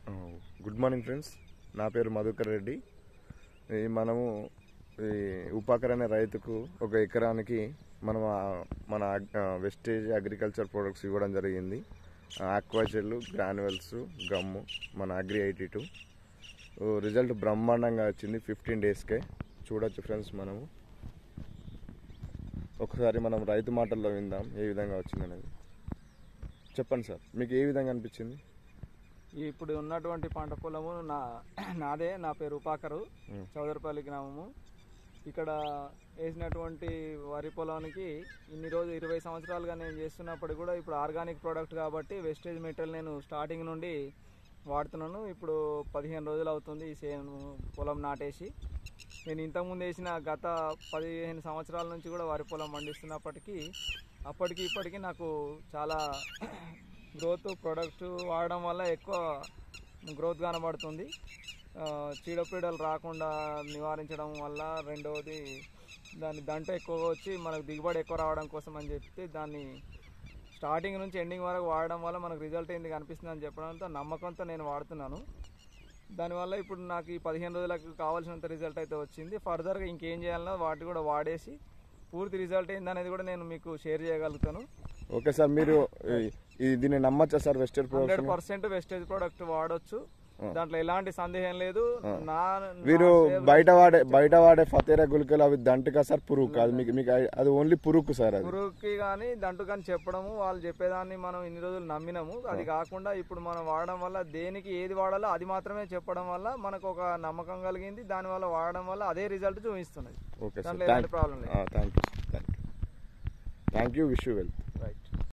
Good morning friends నా పేరు మధుకర్ రెడ్డి ఈ మనము ఈ ఉపాకర్ అనే రైతుకు ఒక ఎకరానికి మనం ఆ- మన అగ్- ఆ, వెస్టేజ్ అగ్రికల్చర్ ప్రొడక్ట్స్ ఇవ్వడం జరిగింది ఆక్వాజెల్ గ్రాన్యువల్స్ గమ్ము మన అగ్రి ఎయిటీ టూ రిజల్ట్ బ్రహ్మాండంగా వచ్చింది ఫిఫ్టీన్ డేస్కే చూడొచ్చు ఫ్రెండ్స్ మనము ఒకసారి మనం రైతు మాటల్లో విందాం ఏ విధంగా వచ్చింది అనేది చెప్పండి సార్ మీకు ఏ విధంగా అనిపించింది ఇప్పుడు ఉన్నటువంటి పంట పొలము నా నాదే నా పేరు ఉపాకరు మ్మ్. చౌదరపల్లి గ్రామము ఇక్కడ వేసినటువంటి వరి పొలానికి ఇన్ని రోజు ఇరవై సంవత్సరాలుగా నేను చేస్తున్నప్పుడు కూడా ఇప్పుడు ఆర్గానిక్ ప్రోడక్ట్ కాబట్టి వెస్టేజ్ మెటీరియల్ నేను స్టార్టింగ్ నుండి వాడుతున్నాను ఇప్పుడు పదిహేను రోజులు అవుతుంది ఈ సేను పొలం నాటేసి నేను ఇంతకుముందు వేసిన గత పదిహేను సంవత్సరాల నుంచి కూడా వరి పొలం పండిస్తున్నప్పటికీ అప్పటికి ఇప్పటికి నాకు చాలా గ్రోత్ ప్రోడక్ట్ వాడడం వల్ల ఎక్కువ గ్రోత్ కనబడుతుంది ఆ, చీడపీడలు రాకుండా నివారించడం వల్ల రెండవది దాని దంట ఎక్కువగా వచ్చి మనకు దిగుబడి ఎక్కువ రావడం కోసం అని చెప్తే దాన్ని స్టార్టింగ్ నుంచి ఎండింగ్ వరకు వాడడం వల్ల మనకు రిజల్ట్ ఏంది కనిపిస్తుంది అని చెప్పడంతో నమ్మకంతో నేను వాడుతున్నాను దానివల్ల ఇప్పుడు నాకు ఈ పదిహేను రోజులకు కావాల్సినంత రిజల్ట్ అయితే వచ్చింది ఫర్దర్గా ఇంకేం చేయాలన్నా వాటి కూడా వాడేసి పూర్తి రిజల్ట్ ఏందనేది కూడా నేను మీకు షేర్ చేయగలుగుతాను ఓకే సార్ మీరు ఈ- ఈ దీన్ని నమ్మచ్చా sir western hundred production percent wastage product వాడొచ్చు దాంట్లో ఎలాంటి సందేహం లేదు నా వీరు నా సేవలో- బయట వాడే బయట వాడే ఫతేరా గుళికలు అవి దంటగా సార్ పురుగు కాదు మీకు మీకు ఐ- అది ఓన్లీ పురుగు సార్ అది గురువుకి కానీ దంటు కానీ చెప్పడము వాళ్ళు చెప్పేదాన్ని మనం ఇన్ని రోజులు నమ్మినాము అది కాకుండా ఇప్పుడు మనం వాడడం వల్ల దేనికి ఏది వాడాలో అది మాత్రమే చెప్పడం వల్ల మనకు ఒక నమ్మకం కలిగింది దాని వల్ల వాడడం వల్ల అదే రిజల్ట్ చూపిస్తున్నది ఓకే సార్ దాంట్లో ఎలాంటి ప్రాబ్లం లేదు thank you thank you thank you wish you well